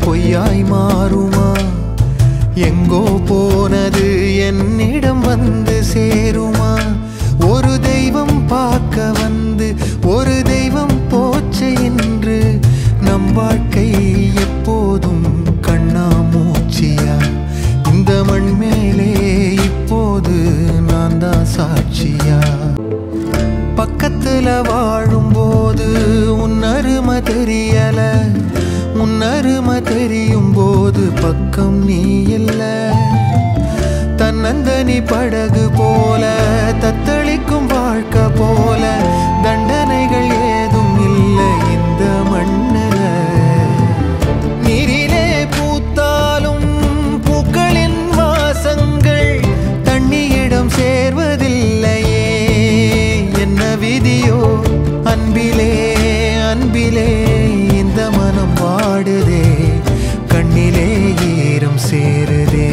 பொய்யாய் மாறுமா எங்கோ போனது என்னிடம் வந்து சேருமா ஒரு தெய்வம் பார்க்க வந்து ஒரு தெய்வம் போச்சு என்று நம் வாழ்க்கை எப்போதும் கண்ணாமூச்சியா இந்த மண் மேலே இப்போது நான் தான் சாட்சியா பக்கத்துல வாழும்போது உன் அருமை தெரியல உன் அருமை தெரியும் போது பக்கம் நீ இல்ல தன்னந்தனி படகு போல தத்தளிக்கும் வாழ்க்கை போல தண்டனைகள் ஏதும் இல்லை இந்த மண்ணில நீரிலே பூத்தாலும் பூக்களின் வாசங்கள் தண்ணியிடம் சேர்வதில்லையே என்ன விதியோ அன்பிலே அன்பிலே இந்த மனம் வாடுதே கண்ணிலே ஈரம் சேருதே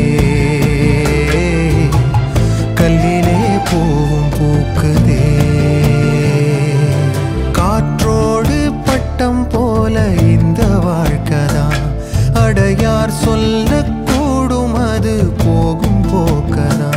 கல்லிலே பூவும் பூக்குதே காற்றோடு பட்டம் போல இந்த வாழ்க்கைதான் அடையார் சொல்லக்கூடும் அது போகும் போக்கதான்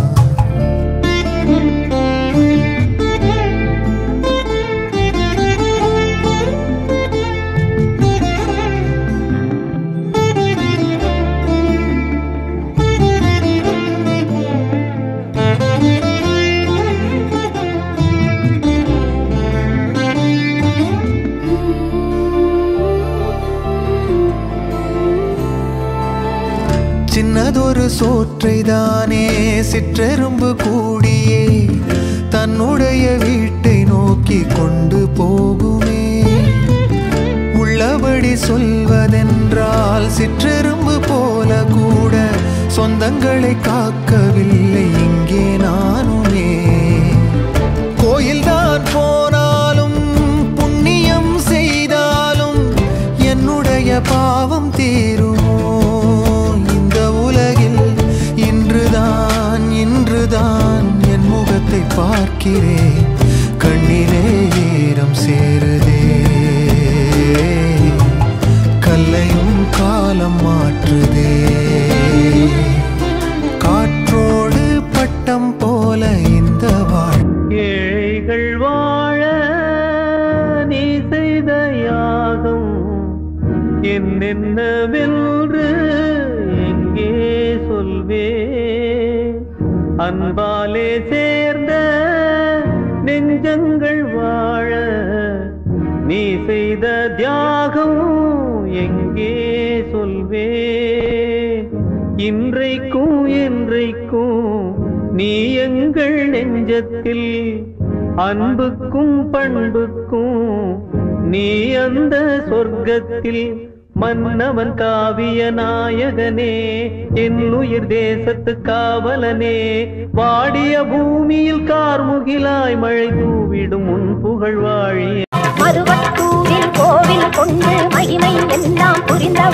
சின்னதொரு சோற்றை தானே சிற்றெரும்பு கூடியே தன்னுடைய வீட்டை நோக்கி கொண்டு போகுமே உள்ளபடி சொல்வதென்றால் சிற்றெரும்பு போல கூட சொந்தங்களை காக்கவில்லை இங்கே நானுமே கோயில்தான் போனாலும் புண்ணியம் செய்தாலும் என்னுடைய பாவம் தீருமோ இந்த உலகில் இன்றுதான் இன்றுதான் என் முகத்தை பார்க்கிறேன் கண்ணிலே ஈரம் சேருதே கல்லையும் காலம் மாற்றுதே காற்றோடு பட்டம் போல இந்த வாழ் ஏழைகள் வாழ நீ செய்த யாகம் என்னென்னவென்று எங்கே சொல்வே அன்பாலே சேர்ந்த நெஞ்சங்கள் வாழ நீ செய்த தியாகம் எங்கே சொல்வே இன்றைக்கும் என்றைக்கும் நீ எங்கள் நெஞ்சத்தில் அன்புக்கும் பண்புக்கும் நீ அந்த சொர்க்கத்தில் மன்னவன் காவிய நாயகனே என் உயிர் தேசத்து காவலனே வாடிய பூமியில் கார்முகிலாய் மழை தூவிடும் உன் புகழ் வாழிய மருவத்தூரில் கோவில் கொண்டு மகிமை எல்லாம் புரிந்தவர்